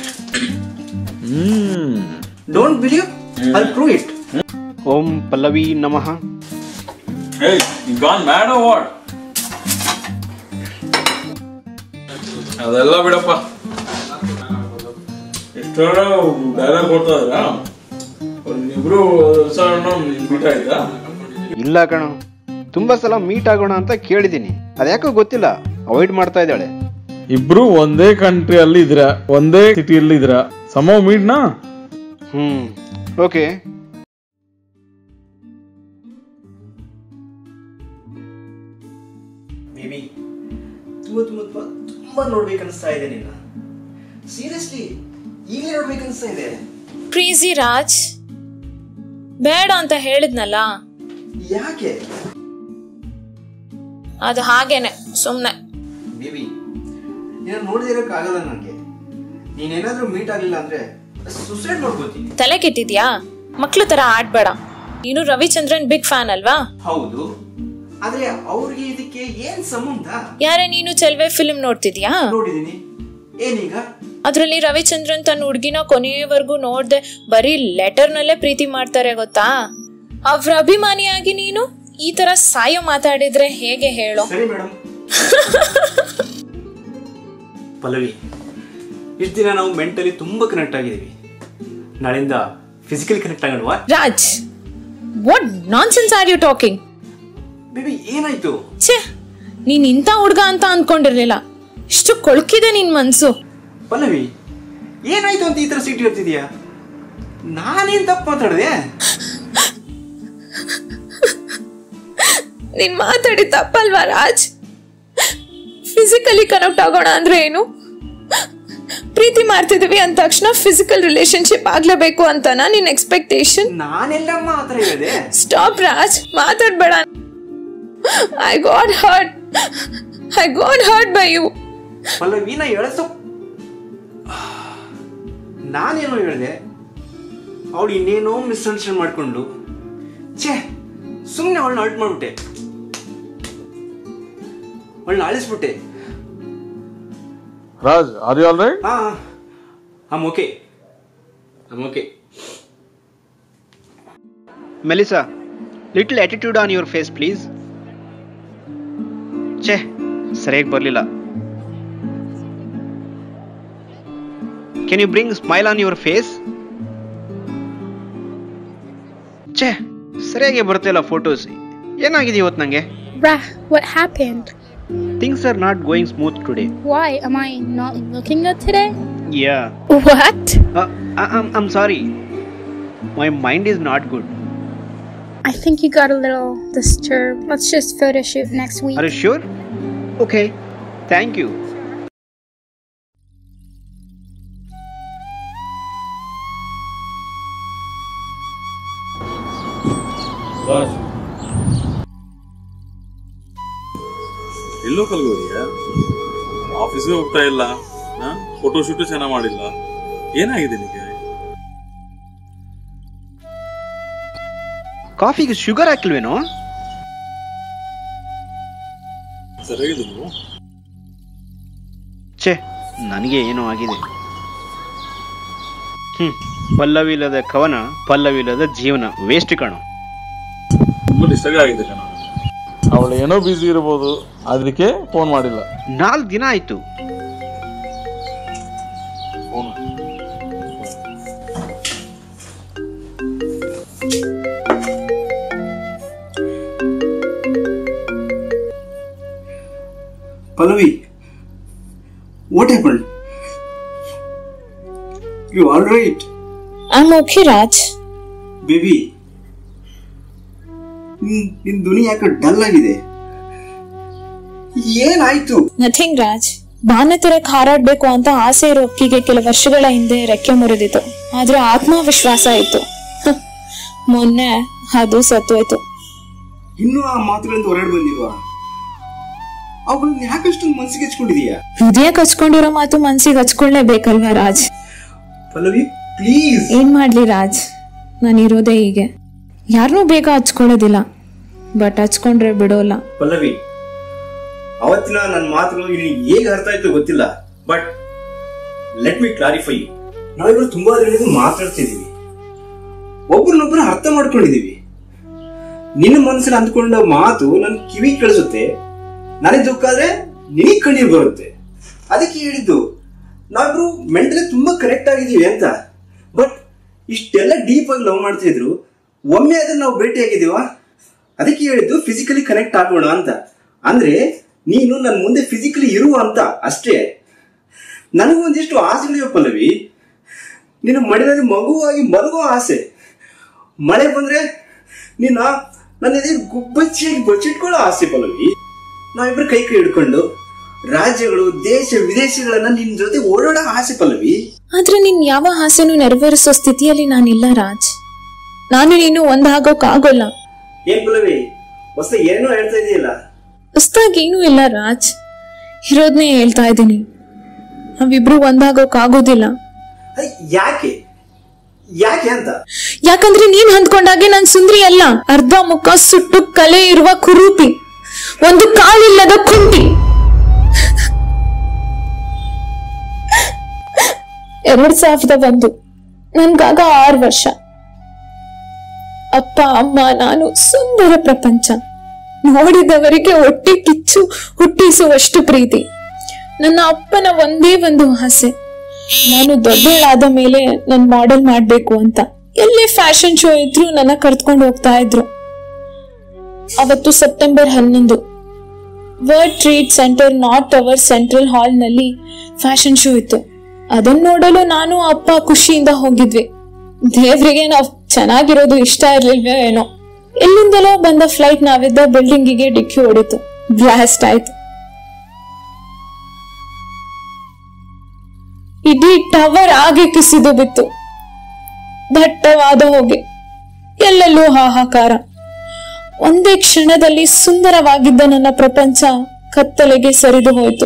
hmm don't believe I prove it ಓಂ ಪಲ್ಲವಿ ನಮಃ ಅದೆಲ್ಲ ಬಿಡಪ್ಪ ಎಷ್ಟೋ ಡೈಲಾಗ್ ಕೊಡ್ತಾ ಇದ್ರ ಇಬ್ರು ಮೀಟ್ ಆಯ್ತಾ ಇಲ್ಲ ಕಣೋ ತುಂಬಾ ಸಲ ಮೀಟ್ ಆಗೋಣ ಅಂತ ಕೇಳಿದೀನಿ ಅದ್ಯಾಕೋ ಗೊತ್ತಿಲ್ಲ ಅವಾಯ್ಡ್ ಮಾಡ್ತಾ ಇದ್ದಾಳೆ ಇಬ್ರು ಒಂದೇ ಕಂಟ್ರಿಯಲ್ಲಿ ಇದ್ರ ಒಂದೇ ಸಿಟಿಯಲ್ಲಿ ಇದ್ರ ಸಮ ಮೀಟ್ನಾ ಹ್ಮ್ ಓಕೆ ಬೇಬಿ ತುಂಬ ತುಂಬ ತುಂಬ ತುಂಬ ನೋಡ್ಬೇಕನ್ನಿಸ್ತಾ ಇದೆ ನಿನ್ನ ಸೀರಿಯಸ್ಲಿ ಈಗಲೇ ನೋಡ್ಬೇಕನ್ನಿಸ್ತಾ ಇದೆ ಕ್ರೇಜಿ ರಾಜ್ ಬೇಡ ಅಂತ ಹೇಳಿದ್ನಲ್ಲ ಯಾಕೆ ಅದು ಹಾಗೇನೆ ಸುಮ್ನೆ ಬೇಬಿ ನೀನು ನೋಡದಿರೋಕ್ಕಾಗಲ್ಲ ನನಗೆ ನೀನೇನಾದರೂ ಮೀಟ್ ಆಗಲಿಲ್ಲ ಅಂದರೆ ಸುಸೈಡ್ ಮಾಡ್ಕೋತೀನಿ ತಲೆ ಕೆಟ್ಟಿದ್ಯಾ ಮಕ್ಳು ತರ ಆಡ್ಬೇಡ ನೀನು ರವಿಚಂದ್ರನ್ ಬಿಗ್ ಫ್ಯಾನ್ ಅಲ್ವಾ ಹೌದು ಆದರೆ ಅವ್ರಿಗೆ ಇದಕ್ಕೆ ಏನು ಸಂಬಂಧ ಯಾರೇ ನೀನು ಚೆಲ್ವೆ ಫಿಲ್ಮ್ ನೋಡ್ತಿದ್ಯಾ ನೋಡಿದ್ದೀನಿ ಏನೀಗ ಅದ್ರಲ್ಲಿ ರವಿಚಂದ್ರನ್ ತನ್ನ ಹುಡ್ಗಿನ ಕೊನೆಯವರೆಗೂ ನೋಡ್ದೆ ಬರೀ ಲೆಟರ್ ನಲ್ಲೇ ಪ್ರೀತಿ ಮಾಡ್ತಾರೆ ಗೊತ್ತಾ ಅವ್ರ ಅಭಿಮಾನಿಯಾಗಿ ನೀನು ಈ ತರ ಸಾಯೋ ಮಾತಾಡಿದ್ರೆ ಹೇಗೆ ಹೇಳೋ ಸರಿ ಮೇಡಮ್ ಪಲ್ಲವಿ ಇಷ್ಟು ದಿನ ನಾವು ಮೆಂಟಲಿ ತುಂಬ ಕನೆಕ್ಟ್ ಆಗಿದ್ದೀವಿ ನಾಳೆಯಿಂದ ಫಿಸಿಕಲಿ ಕನೆಕ್ಟ್ ಆಗೋಣವಾ Raj what nonsense are you talking baby ಏನಾಯ್ತು ಛೇ ನೀನ್ ಇಂಥ ಹುಡ್ಗ ಅಂತ ಅನ್ಕೊಂಡಿರ್ಲಿಲ್ಲ ಇಷ್ಟು ಕೊಳ್ಕಿದೆ ನಿನ್ ಮನ್ಸು ಪಲ್ಲವಿ ಏನಾಯ್ತು ಅಂತ ಈ ತರ ಸಿಟಿ ಇರ್ತಿದ್ಯಾ ನಾನೇನ್ ತಪ್ಪು ಮಾತಾಡಿದೆ ನೀನ್ ಮಾತಾಡಿ ತಪ್ಪಲ್ವಾ ರಾಜ್ ಫಿಸಿಕಲಿ ಕನೆಕ್ಟ್ ಆಗೋಣ ಅಂದ್ರೆ ಏನು ಪ್ರೀತಿ ಮಾಡ್ತಿದೀವಿ ಅಂದ ತಕ್ಷಣ ಫಿಸಿಕಲ್ ರಿಲೇಶನ್ಶಿಪ್ ಆಗ್ಲೇಬೇಕು ಅಂತನಾ ನಿನ್ ಎಕ್ಸ್ಪೆಕ್ಟೇಷನ್ ನಾನೆಲ್ಲಮ್ಮ ಆ ಥರ ಹೇಳಿದೆ ಸ್ಟಾಪ್ ರಾಜ್ ಮಾತಾಡ್ಬೇಡ I got hurt I got hurt by you Pallavi ನಾ ಹೇಳಿಸೋ ನಾನೇನೋ ಹೇಳಿದೆ ಅವಳು ಇನ್ನೇನೋ ಮಿಸ್ಅಂಡರ್ಸ್ಟ್ಯಾಂಡ್ ಮಾಡ್ಕೊಂಡು ಛೇ ಸುಮ್ಮನೆ ಅವಳನ್ನ ಅಲ್ಟ್ ಮಾಡ್ಬಿಟ್ಟೆ ಅವಳನ್ನ ಅಳಿಸ್ಬಿಟ್ಟೆ Raj are you all right ah am okay am okay Melissa little attitude on your face please ಛೇ ಸರಿಯಾಗಿ ಬರಲಿಲ್ಲ can you bring smile on your face ಛೇ ಸರಿಯಾಗಿ ಬರ್ತಿಲ್ಲ ಫೋಟೋಸ್ ಏನಾಗಿದೆ ಇವತ್ತು ನನಗೆ Rah, what happened? Things are not going smooth today Why? Am I not looking good today? Yeah What? I'm sorry my mind is not good I think you got a little disturbed. Let's just photo shoot next week. Are you sure okay thank you Raj ಎಲ್ಲೋ ಕಲ್ಗೋದಿಯಾ ಆಫೀಸ್ಗೆ ಹೋಗ್ತಾ ಇಲ್ಲ photo shoot ಚೆನ್ನಾಗಿ ಮಾಡಿಲ್ಲ ಏನಾಗಿದೆ ನಿಮಗೆ ಕಾಫಿಗೆ ಶುಗರ್ ಹಾಕಿಲ್ವೇನೋ ಸರಿಯಾಗಿದೆ ನೀವು ಛೇ ನನಗೆ ಏನೋ ಆಗಿದೆ ಹ್ಮ್ ಪಲ್ಲವಿಲ್ಲದ ಕವನ ಪಲ್ಲವಿಲ್ಲದ ಜೀವನ ವೇಸ್ಟ್ ಕಾಣು ತುಂಬ ಡಿಸ್ಟರ್ಬ್ ಆಗಿದೆ ಕಣ ಅವಳು ಏನೋ ಬ್ಯುಸಿ ಇರ್ಬೋದು ಅದಕ್ಕೆ ಫೋನ್ ಮಾಡಿಲ್ಲ ನಾಲ್ಕು ದಿನ ಆಯ್ತು phone Pallavi what happen you all right I am okay Raj baby ನಿನ್ ಧ್ವನಿ ಯಾಕೆ ಡಲ್ ಆಗಿದೆ ಏನಾಯ್ತು ನಥಿಂಗ್ ರಾಜ್ ಬಾನ ತರಕ್ ಹಾರಾಡ್ಬೇಕು ಅಂತ ಆಸೆ ಇರೋ ಅಕ್ಕಿಗೆ ಕೆಲ ವರ್ಷಗಳ ಹಿಂದೆ ರೆಕ್ಕೆ ಮುರಿದಿತ್ತು ಆದ್ರೆ ಆತ್ಮವಿಶ್ವಾಸ ಇತ್ತು ಹ, ಮೊನ್ನೆ ಅದು ಸತ್ತೋಯ್ತು ಇನ್ನೂ ಆ ಮಾತುಗಳಿಂದ ಹೊರಗಡೆ ಬಂದಿಲ್ವಾ ಅವುಗಳನ್ನ ಯಾಕಷ್ಟೊಂದು ಮನಸ್ಸಿಗೆ ಹಚ್ಕೊಂಡಿದೀಯಾ ಹೃದಯ ಕಚ್ಕೊಂಡಿರೋ ಮಾತು ಮನ್ಸಿಗೆ ಹಚ್ಕೊಳ್ಳೇಬೇಕಲ್ವಾ ರಾಜ್ ಪಲ್ಲವಿ ಪ್ಲೀಸ್ ಏನ್ ಮಾಡ್ಲಿ ರಾಜ್ ನಾನು ಇರೋದೇ ಹೀಗೆ ಯಾರನ್ನೂ ಬೇಗ ಹಚ್ಕೊಳ್ಳೋದಿಲ್ಲ ಬಟ್ ಹಚ್ಕೊಂಡ್ರೆ ಬಿಡೋಲ್ಲ ಪಲ್ಲವಿ ಅವತ್ತಿನ ನನ್ನ ಮಾತುಗಳು ನಿನಗೆ ಹೇಗೆ ಅರ್ಥ ಆಯ್ತು ಗೊತ್ತಿಲ್ಲ ಬಟ್ ಲೆಟ್ ಮಿ ಕ್ಲಾರಿಫೈ ನಾವಿಬ್ರು ತುಂಬಾ ದಿನದಿಂದ ಮಾತಾಡ್ತಿದೀವಿ ಒಬ್ರನ್ನೊಬ್ರು ಅರ್ಥ ಮಾಡ್ಕೊಂಡಿದೀವಿ ನಿನ್ನ ಮನಸ್ಸಲ್ಲಿ ಅಂದ್ಕೊಂಡ ಮಾತು ನನ್ ಕಿವಿ ಕೇಳಿಸುತ್ತೆ ನನಗೆ ದುಃಖ ಆದ್ರೆ ನಿನಗ್ ಕಣ್ಣೀರ್ ಬರುತ್ತೆ ಅದಕ್ಕೆ ಹೇಳಿದ್ದು ನಾವಿಬ್ರು ಮೆಂಟಲಿ ತುಂಬಾ ಕರೆಕ್ಟ್ ಆಗಿದೀವಿ ಅಂತ ಬಟ್ ಇಷ್ಟೆಲ್ಲ ಡೀಪ್ ಆಗಿ ಲವ್ ಮಾಡ್ತಾ ಇದ್ರು ಒಮ್ಮೆ ಅದನ್ನ ನಾವು ಭೇಟಿಯಾಗಿದೀವ ಅದಕ್ಕೆ ಹೇಳಿದ್ದು ಫಿಸಿಕಲಿ ಕನೆಕ್ಟ್ ಆಗೋಣ ಅಂತ ಅಂದ್ರೆ ನೀನು ನನ್ನ ಮುಂದೆ ಫಿಸಿಕಲಿ ಇರುವ ಅಂತ ಅಷ್ಟೇ ನನಗೂ ಒಂದಿಷ್ಟು ಆಸೆಗಳಿವೆ ಪಲ್ಲವಿ ನಿನ್ನ ಮಡಿಲಲ್ಲಿ ಮಗುವಾಗಿ ಮಲಗೋ ಆಸೆ ಮಳೆ ಬಂದ್ರೆ ನಿನ್ನ ನನ್ನ ಎದೆ ಗುಬ್ಬಚ್ಚಿಯಾಗಿ ಬಚ್ಚಿಟ್ಕೊಳ್ಳೋ ಆಸೆ ಪಲ್ಲವಿ ನಾವಿಬ್ರು ಕೈ ಕೈ ಹಿಡ್ಕೊಂಡು ರಾಜ್ಯಗಳು ದೇಶ ವಿದೇಶಗಳನ್ನ ನಿನ್ ಜೊತೆ ಓಡಾಡೋ ಆಸೆ ಪಲ್ಲವಿ ಆದ್ರೆ ನಿನ್ ಯಾವ ಆಸೆನೂ ನೆರವೇರಿಸೋ ಸ್ಥಿತಿಯಲ್ಲಿ ನಾನಿಲ್ಲ ರಾಜ್ ನಾನು ನೀನು ಒಂದಾಗೋಕ್ಕಾಗೋಲ್ಲ ಏನ್ ಪಲ್ಲವಿ ಹೊಸ ಏನೋ ಹೇಳ್ತಾ ಇದೆಯಲ್ಲ ಹೊಸ್ದಾಗಿ ಏನೂ ಇಲ್ಲ ರಾಜ್ ಇರೋದ್ನೇ ಹೇಳ್ತಾ ಇದ್ದೀನಿ ನಾವಿಬ್ರು ಒಂದಾಗೋಕ್ಕಾಗೋದಿಲ್ಲ ಅಯ್, ಯಾಕೆ ಯಾಕೆ ಅಂತ ಯಾಕಂದ್ರೆ ನೀನ್ ಹೊಂದ್ಕೊಂಡಾಗೆ ನನ್ ಸುಂದ್ರಿ ಅಲ್ಲ ಅರ್ಧ ಮುಖ ಸುಟ್ಟು ಕಲೆ ಇರುವ ಕುರೂಪಿ ಒಂದು ಕಾಲಿಲ್ಲದ ಕುಂಟಿ ಎರಡ್ ಸಾವಿರದ ಒಂದು ನನ್ಗಾಗ ಆರು ವರ್ಷ ಅಪ್ಪ ಅಮ್ಮ ನಾನು ಸುಂದರ ಪ್ರಪಂಚ ನೋಡಿದವರಿಗೆ ಹೊಟ್ಟೆ ಕಿಚ್ಚು ಹುಟ್ಟಿಸುವಷ್ಟು ಪ್ರೀತಿ ನನ್ನ ಅಪ್ಪನ ಒಂದೇ ಒಂದು ಆಸೆ ನಾನು ದೊಡ್ಡವಳಾದ ಮೇಲೆ ನನ್ ಮಾಡೆಲ್ ಮಾಡ್ಬೇಕು ಅಂತ ಎಲ್ಲೇ ಫ್ಯಾಷನ್ ಶೋ ಇದ್ರು ನನ್ನ ಕರ್ತ್ಕೊಂಡು ಹೋಗ್ತಾ ಇದ್ರು ಅವತ್ತು ಸೆಪ್ಟೆಂಬರ್ ಹನ್ನೊಂದು World Trade Center North Tower Central Hall ನಲ್ಲಿ ಫ್ಯಾಷನ್ ಶೋ ಇತ್ತು ಅದನ್ನ ನೋಡಲು ನಾನು ಅಪ್ಪ ಖುಷಿಯಿಂದ ಹೋಗಿದ್ವಿ ದೇವ್ರಿಗೆ ನಾವ್ ಚೆನ್ನಾಗಿರೋದು ಇಷ್ಟ ಇರ್ಲಿಲ್ವೋ ಏನೋ ಎಲ್ಲಿಂದಲೋ ಬಂದ ಫ್ಲೈಟ್ ನಾವಿದ್ದ ಬಿಲ್ಡಿಂಗಿಗೆ ಡಿಕ್ಕಿ ಹೊಡಿತು ಬ್ಲಾಸ್ಟ್ ಆಯ್ತು ಇಡೀ ಟವರ್ ಆಗಿ ಕಿಸಿದು ಬಿತ್ತು ದಟ್ಟವಾದ ಹೊಗೆ ಎಲ್ಲೆಲ್ಲೂ ಹಾಹಾಕಾರ ಒಂದೇ ಕ್ಷಣದಲ್ಲಿ ಸುಂದರವಾಗಿದ್ದ ನನ್ನ ಪ್ರಪಂಚ ಕತ್ತಲೆಗೆ ಸರಿದು ಹೋಯಿತು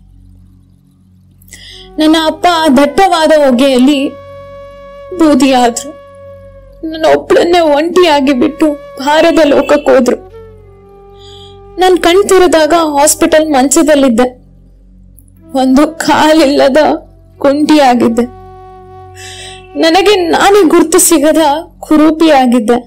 ನನ್ನ ಅಪ್ಪ ಆ ದಟ್ಟವಾದ ಹೊಗೆಯಲ್ಲಿ ಬೂದಿಯಾದ್ರು ನನ್ನ ಒಬ್ಬಳನ್ನೇ ಒಂಟಿಯಾಗಿ ಬಿಟ್ಟು ಭಾರದ ಲೋಕಕ್ಕೆ ಹೋದ್ರು ನಾನ್ ಕಣ್ ತೆರೆದಾಗ ಹಾಸ್ಪಿಟಲ್ ಮಂಚದಲ್ಲಿದ್ದೆ ಒಂದು ಕಾಲಿಲ್ಲದ ಕುಂಟಿಯಾಗಿದ್ದೆ ನನಗೆ ನಾನೇ ಗುರ್ತು ಸಿಗದ ಕುರೂಪಿಯಾಗಿದ್ದೆ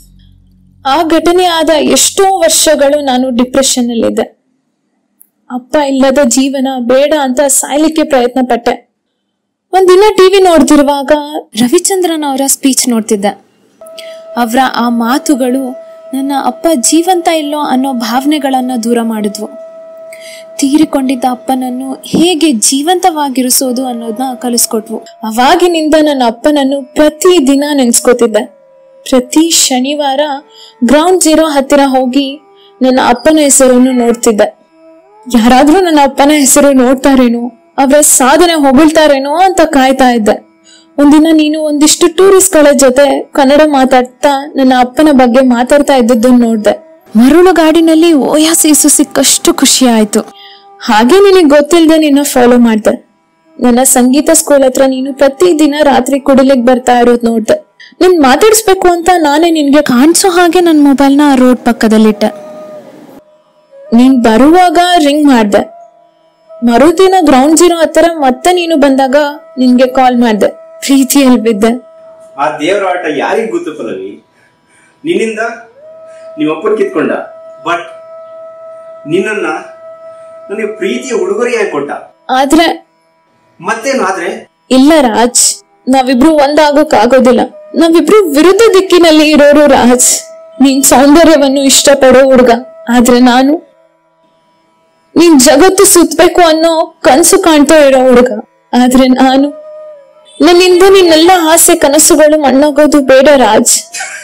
ಆ ಘಟನೆ ಆದ ಎಷ್ಟೋ ವರ್ಷಗಳು ನಾನು ಡಿಪ್ರೆಷನ್ ಅಲ್ಲಿದ್ದೆ ಅಪ್ಪ ಇಲ್ಲದ ಜೀವನ ಬೇಡ ಅಂತ ಸಾಯ್ಲಿಕ್ಕೆ ಪ್ರಯತ್ನ ಪಟ್ಟೆ ಒಂದಿನ ಟಿವಿ ನೋಡ್ತಿರುವಾಗ ರವಿಚಂದ್ರನ್ ಅವರ ಸ್ಪೀಚ್ ನೋಡ್ತಿದ್ದೆ ಅವರ ಆ ಮಾತುಗಳು ನನ್ನ ಅಪ್ಪ ಜೀವಂತ ಇಲ್ಲೋ ಅನ್ನೋ ಭಾವನೆಗಳನ್ನ ದೂರ ಮಾಡಿದ್ವು ತೀರಿಕೊಂಡಿದ್ದ ಅಪ್ಪನನ್ನು ಹೇಗೆ ಜೀವಂತವಾಗಿರಿಸೋದು ಅನ್ನೋದನ್ನ ಕಲಿಸ್ಕೊಟ್ವು ಅವಾಗಿನಿಂದ ನನ್ನ ಅಪ್ಪನನ್ನು ಪ್ರತಿ ದಿನ ನೆನ್ಸ್ಕೋತಿದ್ದೆ ಪ್ರತಿ ಶನಿವಾರ ಗ್ರೌಂಡ್ ಜೀರೋ ಹತ್ತಿರ ಹೋಗಿ ನನ್ನ ಅಪ್ಪನ ಹೆಸರನ್ನು ನೋಡ್ತಿದ್ದೆ ಯಾರಾದ್ರೂ ನನ್ನ ಅಪ್ಪನ ಹೆಸರು ನೋಡ್ತಾರೇನೋ ಅವರ ಸಾಧನೆ ಹೊಗಳ್ತಾರೇನೋ ಅಂತ ಕಾಯ್ತಾ ಇದ್ದೆ ಒಂದಿನ ನೀನು ಒಂದಿಷ್ಟು ಟೂರಿಸ್ಟ್ಗಳ ಜೊತೆ ಕನ್ನಡ ಮಾತಾಡ್ತಾ ನನ್ನ ಅಪ್ಪನ ಬಗ್ಗೆ ಮಾತಾಡ್ತಾ ಇದ್ದದ್ದನ್ನು ನೋಡ್ದೆ ಮರುಳುಗಾಡಿನಲ್ಲಿ ಓಯಾಸೀಸು ಸಿಕ್ಕಷ್ಟು ಖುಷಿ ಆಯ್ತು ಹಾಗೆ ನಿನಗೆ ಗೊತ್ತಿಲ್ಲದೆ ನಿನ್ನ ಫಾಲೋ ಮಾಡ್ದೆ ನನ್ನ ಸಂಗೀತ ಸ್ಕೂಲ್ ಹತ್ರ ನೀನು ಪ್ರತಿ ದಿನ ರಾತ್ರಿ ಕುಡಿಲಿಕ್ ಬರ್ತಾ ಇರೋದ್ ನೋಡ್ದೆ ನಿನ್ ಮಾತಾಡಿಸ್ಬೇಕು ಅಂತ ನಾನೇ ನಿನ್ಗೆ ಕಾಣಿಸೋ ಹಾಗೆ ನನ್ನ ಮೊಬೈಲ್ನ ರೋಡ್ ಪಕ್ಕದಲ್ಲಿಟ್ಟೆ ನೀನ್ ಬರುವಾಗ ರಿಂಗ್ ಮಾಡ್ದೆ ಮರುದಿನ ಗ್ರೌಂಡ್ ಜೀರೋ ಹತ್ತಿರ ಮತ್ತೆ ನೀನು ಬಂದಾಗ ನಿನ್ಗೆ ಕಾಲ್ ಮಾಡ್ದೆ ಪ್ರೀತಿಯಲ್ಲಿ ಬಿದ್ದೆ ಆ ದೇವರ ಆಟ ಯಾರಿಗ್ ಗೊತ್ತು ಪಲ್ಲವಿ ನಿನ್ನಿಂದ ನೀವೊಬ್ಬರು ಕಿತ್ಕೊಂಡ ಬಟ್ ನಿನ್ನನ್ನ ನನಗೆ ಪ್ರೀತಿಯ ಉಡುಗೊರೆಯಾಗಿ ಕೊಟ್ಟ ಆದ್ರೆ ಮತ್ತೇನಾದ್ರೆ ಇಲ್ಲ ರಾಜ್ ನಾವಿಬ್ರು ಒಂದಾಗೋಕ್ ಆಗೋದಿಲ್ಲ ನಾವಿಬ್ರು ವಿರುದ್ಧ ದಿಕ್ಕಿನಲ್ಲಿ ಇರೋರು ರಾಜ್ ನೀನ್ ಸೌಂದರ್ಯವನ್ನು ಇಷ್ಟಪಡೋ ಹುಡುಗ ಆದ್ರೆ ನಾನು ನೀನ್ ಜಗತ್ತು ಸುತ್ತಬೇಕು ಅನ್ನೋ ಕನ್ಸು ಕಾಣ್ತಾ ಇರೋ ಹುಡುಗ ಆದ್ರೆ ನಾನು ನನ್ನಿಂದ ನಿನ್ನೆಲ್ಲ ಆಸೆ ಕನಸುಗಳು ಮಣ್ಣಾಗೋದು ಬೇಡ ರಾಜ್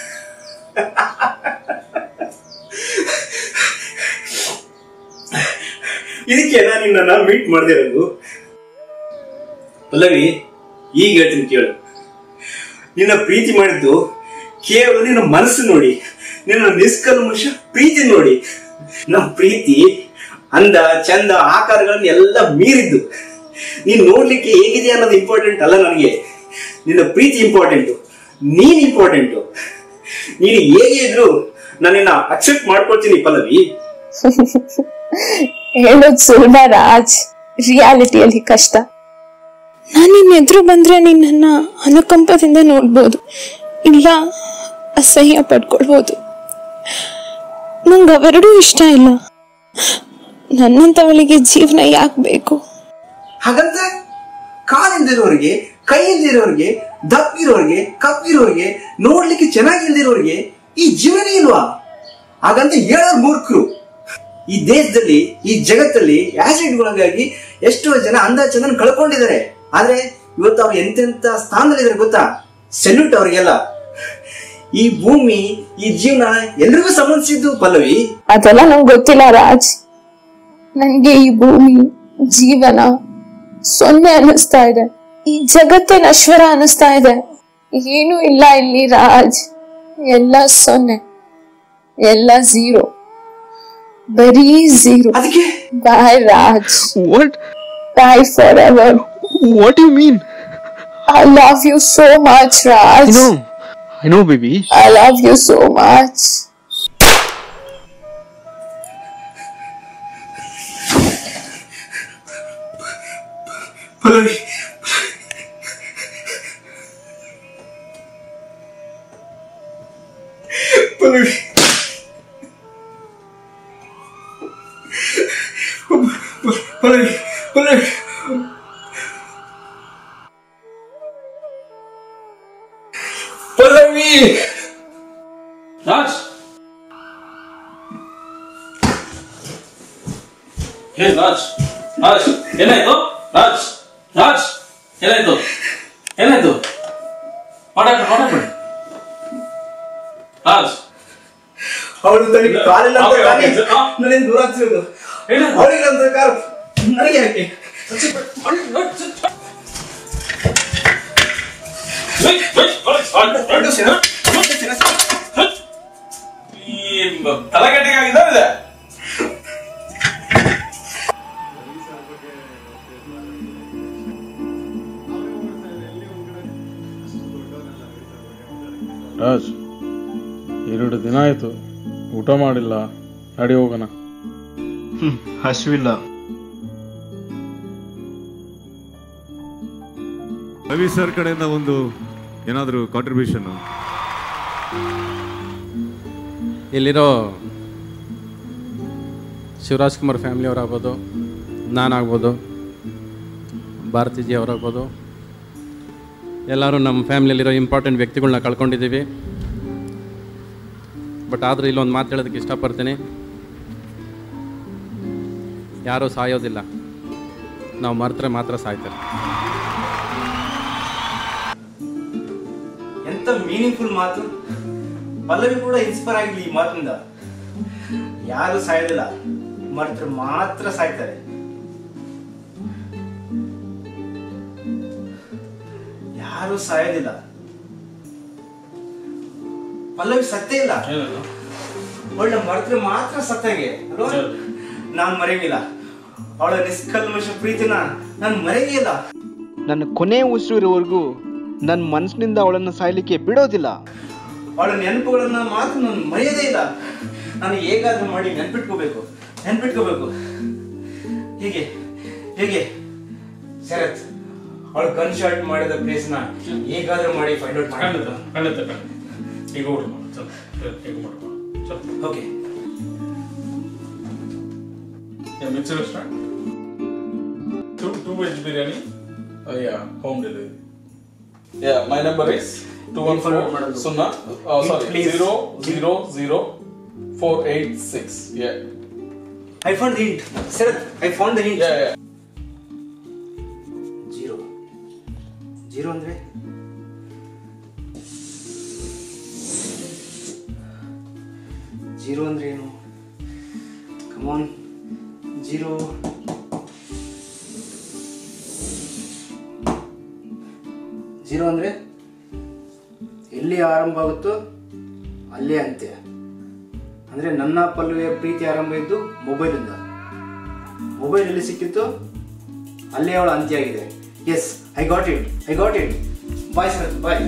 ಇದಕ್ಕೆ ನಾನು ನಿನ್ನನ್ನ ಮೀಟ್ ಮಾಡ್ದಿರೋದು ಪಲ್ಲವಿ ಈಗ ಹೇಳ್ತೀನಿ ಕೇಳು ನಿನ್ನ ಪ್ರೀತಿ ಮಾಡಿದ್ದು ಕೇವಲ ನಿನ್ನ ಮನಸ್ಸು ನೋಡಿ ನಿನ್ನ ನಿಷ್ಕಲ್ಮಶ ಪ್ರೀತಿ ನೋಡಿ ನಮ್ಮ ಪ್ರೀತಿ ಅಂದ ಚಂದ ಆಕಾರಗಳನ್ನ ಎಲ್ಲ ಮೀರಿದ್ದು ನೀನ್ ನೋಡ್ಲಿಕ್ಕೆ ಹೇಗಿದೆ ಅನ್ನೋದು ಇಂಪಾರ್ಟೆಂಟ್ ಅಲ್ಲ ನನಗೆ ನಿನ್ನ ಪ್ರೀತಿ ಇಂಪಾರ್ಟೆಂಟು ನೀನ್ ಇಂಪಾರ್ಟೆಂಟು ನೀನು ಹೇಗೆ ಇದ್ರು ನಾನು ನಿನ್ನ ಅಕ್ಸೆಪ್ಟ್ ಮಾಡ್ಕೊಳ್ತೀನಿ ಪಲ್ಲವಿ ಹೇಳೋದ್ ಸುಲಭ ರಾಜ್ ರಿಯಾಲಿಟಿಯಲ್ಲಿ ಕಷ್ಟ ನಾನು ನಿನ್ನ ಎದುರು ಬಂದ್ರೆ ನಿನ್ನನ್ನ ಅನುಕಂಪದಿಂದ ನೋಡ್ಬೋದು ಇಲ್ಲ ಅಸಹ್ಯ ಪಡ್ಕೊಳ್ಬೋದು ನಂಗೆ ಅವೆರಡೂ ಇಷ್ಟ ಇಲ್ಲ ನನ್ನಂತವಳಿಗೆ ಜೀವನ ಯಾಕೆ ಬೇಕು ಹಾಗಂತ ಕಾಲಿಲ್ದಿರೋರಿಗೆ ಕೈ ಇಲ್ದಿರೋರಿಗೆ ದಪ್ಪಿರೋರಿಗೆ ಕಪ್ಪಿರೋರಿಗೆ ನೋಡ್ಲಿಕ್ಕೆ ಚೆನ್ನಾಗಿಲ್ದಿರೋರಿಗೆ ಈ ಜೀವನ ಇಲ್ವಾ ಹಾಗಂತ ಹೇಳೋರ್ ಮೂರ್ಖರು ಈ ದೇಶದಲ್ಲಿ ಈ ಜಗತ್ತಲ್ಲಿ ಆಸಿಡ್ ಒಳಗಾಗಿ ಎಷ್ಟೋ ಜನ ಅಂದ ಚಂದನ ಕಳ್ಕೊಂಡಿದ್ದಾರೆ ಆದ್ರೆ ಇವತ್ತು ಅವ್ರು ಎಂತೆಂತ ಸ್ಥಾನದಲ್ಲಿದ್ದಾರೆ ಗೊತ್ತಾ ಸೆಲ್ಯೂಟ್ ಅವ್ರಿಗೆಲ್ಲ ಈ ಭೂಮಿ ಈ ಜೀವನ ಎಲ್ರಿಗೂ ಸಂಬಂಧಿಸಿದ್ದು ಪಲ್ಲವಿ ಅದೆಲ್ಲ ನಂಗೆ ಗೊತ್ತಿಲ್ಲ ರಾಜ್ ನನ್ಗೆ ಈ ಭೂಮಿ ಜೀವನ ಸೊನ್ನೆ ಅನ್ನಿಸ್ತಾ ಇದೆ ಈ ಜಗತ್ತೇ ನಶ್ವರ ಅನ್ನಿಸ್ತಾ ಇದೆ ಏನೂ ಇಲ್ಲ ಇಲ್ಲಿ ರಾಜ್ ಎಲ್ಲ ಸೊನ್ನೆ ಎಲ್ಲ ಝೀರೋ ಬರೀ ಝೀರೋ ಅದಕ್ಕೆ bye Raj what bye forever what you mean I love you so much Raj no I know baby I love you so much Pallavi Pallavi Pallavi Pallavi Pallavi Raj ಏ ರಾಜ್ ರಾಜ್ ಏನಾಯ್ತು ರಾಜ್ ರಾಜ್ ಏನಾಯ್ತು ಏನಾಯ್ತು ಮಾತಾಡ ಮಾತಾಡ್ಬೇಡಿ ರಾಜ್ ಅವಳು ತನಗೆ ಕಾಲಿಲ್ಲ ಅಂತ Okay, ತಾನೇ okay, ಹಾ. ನನ್ನಿಂದ ದೂರ ಆಗ್ತಿರೋದು ಏನಾಯ್ತು? ಅವಳಿಲ್ಲ ಅಂತ ಕಾರು ನನಗೆ ಯಾಕೆ ತಲೆಗಟ್ಟಿಗೆ ಆಗಿದ್ದಾರೆ ರಾಜ್ ಎರಡು ದಿನ ಆಯ್ತು ಊಟ ಮಾಡಿಲ್ಲ ನಡಿ ಹೋಗೋಣ ಹ್ಮ್ ಹಸುವಿಲ್ಲ ರವಿ ಸರ್ ಕಡೆಯಿಂದ ಒಂದು ಏನಾದರೂ ಕಾಂಟ್ರಿಬ್ಯೂಷನ್ ಇಲ್ಲಿರೋ ಶಿವರಾಜ್ ಕುಮಾರ್ ಫ್ಯಾಮಿಲಿ ಅವರಾಗ್ಬೋದು ನಾನಾಗ್ಬೋದು ಭಾರತೀಜಿ ಅವರಾಗ್ಬೋದು ಎಲ್ಲರೂ ನಮ್ಮ ಫ್ಯಾಮಿಲಿಯಲ್ಲಿರೋ ಇಂಪಾರ್ಟೆಂಟ್ ವ್ಯಕ್ತಿಗಳನ್ನ ಕಳ್ಕೊಂಡಿದ್ದೀವಿ ಬಟ್ ಆದರೂ ಇಲ್ಲೊಂದು ಮಾತು ಹೇಳೋದಕ್ಕೆ ಇಷ್ಟಪಡ್ತೀನಿ ಯಾರೂ ಸಾಯೋದಿಲ್ಲ ನಾವು ಮರೆತರೆ ಮಾತ್ರ ಸಾಯ್ತಾರೆ ಎಂತ ಮೀನಿಂಗ್ಫುಲ್ ಮಾತು ಪಲ್ಲವಿ ಕೂಡ ಇನ್ಸ್ಪೈರ್ ಆಗಿಲ್ಲ ಈ ಮಾತಿನಿಂದ ಯಾರು ಸಾಯೋದಿಲ್ಲ ಮರೆತರೆ ಮಾತ್ರ ಸಾಯ್ತಾರೆ ಯಾರು ಸಾಯೋದಿಲ್ಲ ಪಲ್ಲವಿ ಸತ್ತೇ ಇಲ್ಲ ಒಳ್ಳೆ ಮರೆತರೆ ಮಾತ್ರ ಸತ್ತಾಗೆ ಅಲ್ವಾ ನಾನ್ ಮರೆಯಂಗಿಲ್ಲ ಅವಳ ನಿಷ್ಕಲ್ಮಶ ಪ್ರೀತಿನ ನಾನು ಮರೆಯಂಗಿಲ್ಲ ನನ್ನ ಕೊನೆ ಉಸಿರಿರುವವರೆಗೂ ನನ್ನ ಮನಸ್ಸಿನಿಂದ ಅವಳನ್ನು ಸಾಯ್ಲಿಕ್ಕೆ ಬಿಡೋದಿಲ್ಲ ಅವಳ ನೆನಪುಗಳನ್ನ ಮಾತ್ರ ನಾನು ಮರೆಯೋದೇ ಇಲ್ಲ ನಾನು ಹೇಗಾದ್ರೂ ಮಾಡಿ ನೆನ್ಪಿಟ್ಕೋಬೇಕು ನೆನ್ಪಿಟ್ಕೋಬೇಕು ಹೇಗೆ ಹೇಗೆ ಶರತ್ ಅವಳು ಗನ್ ಶಾಟ್ ಮಾಡಿದ ಪ್ಲೇಸ್ನ ಹೇಗಾದ್ರೂ ಮಾಡಿ ಫೈಂಡ್ ಔಟ್ ಖಂಡಿತ ಮಾಡಿ ಖಂಡಿತ ಖಂಡಿತ ಈಗ ಊಟ ಮಾಡು ಚಲ್ ಈಗ ಮಾಡ್ಕೊ ಚಲ್ okay Yeah, which restaurant? Two, two veg biryani. Oh yeah, home delivery. Yeah, my number is two one four Sunna. Oh sorry, Please. zero zero zero four eight six. Yeah, I found the hint Sharath I found the hint yeah, yeah. Zero zero ಅಂದ್ರೆ zero ಅಂದ್ರೆ ಏನು ಕಮಾನ್ zero zero ಅಂದ್ರೆ ಎಲ್ಲಿ ಆರಂಭ ಆಗುತ್ತೋ ಅಲ್ಲೇ ಅಂತ್ಯ ಅಂದ್ರೆ ನನ್ನ ಪಲ್ಲವಿಯ ಪ್ರೀತಿ ಆರಂಭ ಇದ್ದು ಮೊಬೈಲಿಂದ ಮೊಬೈಲ್ ಎಲ್ಲಿ ಸಿಕ್ಕಿತ್ತು ಅಲ್ಲೇ ಅವಳ ಅಂತ್ಯ ಆಗಿದೆ yes I got it I got it bye sir bye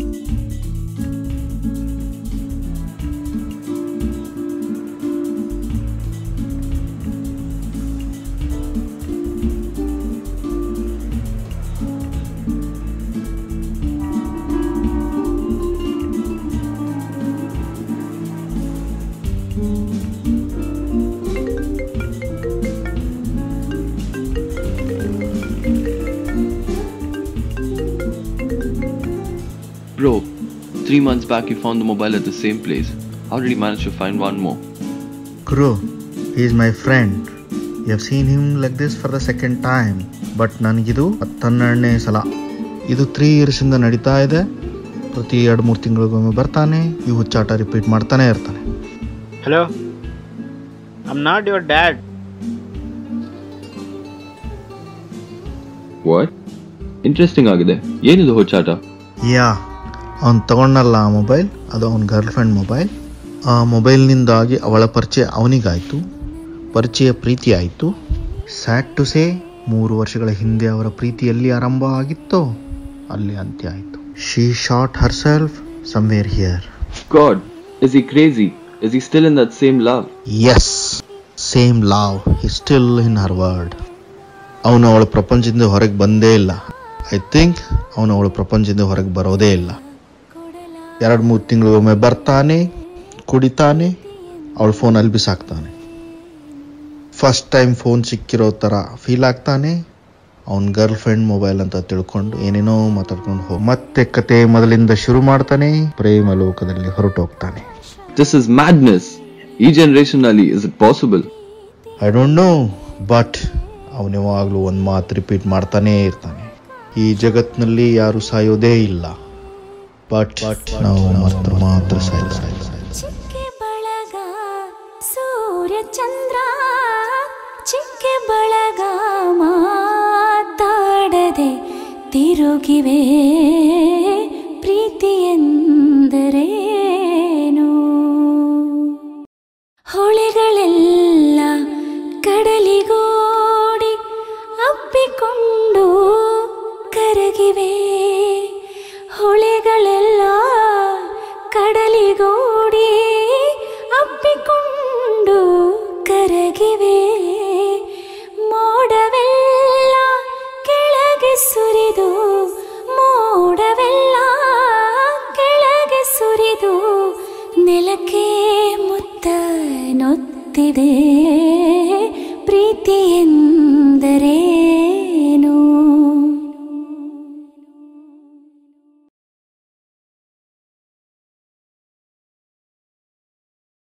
Bro, three months back you found the mobile at the same place. How did you manage to find one more? Guru, he is my friend. You have seen him like this for the second time. But ನನಗಿದು ಹತ್ತನ್ನೆರಡನೇ ಸಲ ಇದು three ಇಯರ್ಸಿಂದ ನಡೀತಾ ಇದೆ ಪ್ರತಿ ಎರಡು ಮೂರು ತಿಂಗಳಿಗೊಮ್ಮೆ ಬರ್ತಾನೆ ಈ ಹುಚ್ಚಾಟ ರಿಪೀಟ್ ಮಾಡ್ತಾನೆ ಇರ್ತಾನೆ hello I'm not your dad what interesting ಆಗಿದೆ ಏನಿದು ಹುಚ್ಚಾಟ ಯಾ ಅವ್ನು ತಗೊಂಡಲ್ಲ ಆ ಮೊಬೈಲ್ ಅದು ಅವನ ಗರ್ಲ್ ಫ್ರೆಂಡ್ ಮೊಬೈಲ್ ಆ ಮೊಬೈಲ್ನಿಂದಾಗಿ ಅವಳ ಪರಿಚಯ ಅವನಿಗಾಯಿತು ಪರಿಚಯ ಪ್ರೀತಿ ಆಯಿತು ಸ್ಯಾಡ್ ಟು ಸೇ ಮೂರು ವರ್ಷಗಳ ಹಿಂದೆ ಅವರ ಪ್ರೀತಿ ಎಲ್ಲಿ ಆರಂಭ ಆಗಿತ್ತೋ ಅಲ್ಲಿ ಅಂತ್ಯ ಆಯಿತು she shot herself somewhere here God, is he crazy? Is he still in that same love? Yes same love he still in her word ಅವನು ಅವಳ ಪ್ರಪಂಚದಿಂದ ಹೊರಗೆ ಬಂದೇ ಇಲ್ಲ ಐ ಥಿಂಕ್ ಅವನು ಅವಳ ಪ್ರಪಂಚದಿಂದ ಹೊರಗೆ ಬರೋದೇ ಇಲ್ಲ ಎರಡು ಮೂರು ತಿಂಗಳಿಗೊಮ್ಮೆ ಬರ್ತಾನೆ ಕುಡಿತಾನೆ ಅವಳ ಫೋನಲ್ಲಿ ಬಿಸಾಕ್ತಾನೆ ಫಸ್ಟ್ ಟೈಮ್ ಫೋನ್ ಸಿಕ್ಕಿರೋ ಥರ ಫೀಲ್ ಆಗ್ತಾನೆ ಅವನ ಗರ್ಲ್ ಫ್ರೆಂಡ್ ಮೊಬೈಲ್ ಅಂತ ತಿಳ್ಕೊಂಡು ಏನೇನೋ ಮಾತಾಡ್ಕೊಂಡು ಹೋಗಿ ಮತ್ತೆ ಕತೆ ಮೊದಲಿಂದ ಶುರು ಮಾಡ್ತಾನೆ ಪ್ರೇಮ ಲೋಕದಲ್ಲಿ ಹೊರಟೋಗ್ತಾನೆ This is madness. ಈ generation ಅಲ್ಲಿ is it possible? I don't know, but ಅವನು ಯಾವಾಗಲೂ ಒಂದು ಮಾತು ರಿಪೀಟ್ ಮಾಡ್ತಾನೇ ಇರ್ತಾನೆ ಈ ಜಗತ್ತಿನಲ್ಲಿ ಯಾರು ಸಾಯೋದೇ ಇಲ್ಲ ಬಟ್ ನಾವು ಮಾತ್ರ ಮಾತ್ರ ಸಾಯ್ತಾ ಚಿಕ್ಕೆ ಬಳಗ ಸೂರ್ಯ ಚಂದ್ರ ಚಿಕ್ಕೆ ಬಳಗ ಮಾತಾಡದೆ ತಿರುಗಿವೆ ಪ್ರೀತಿ ಎಂದರೇನು ಹೊಳೆಗಳೆಲ್ಲ ಕಡಲಿಗೋಡಿ ಅಪ್ಪಿಕೊಂಡು ಕರಗಿವೆ ಹೊಳೆಗಳೆಲ್ಲ ಕಡಲಿಗೋಡಿ ಅಪ್ಪಿಕೊಂಡು ಕರಗಿವೆ ಮೋಡವೆಲ್ಲ ಕೆಳಗೆ ಸುರಿದು ಮೋಡವೆಲ್ಲ ಕೆಳಗೆ ಸುರಿದು ನೆಲಕ್ಕೆ ಮುತ್ತ ನೊತ್ತಿದೆ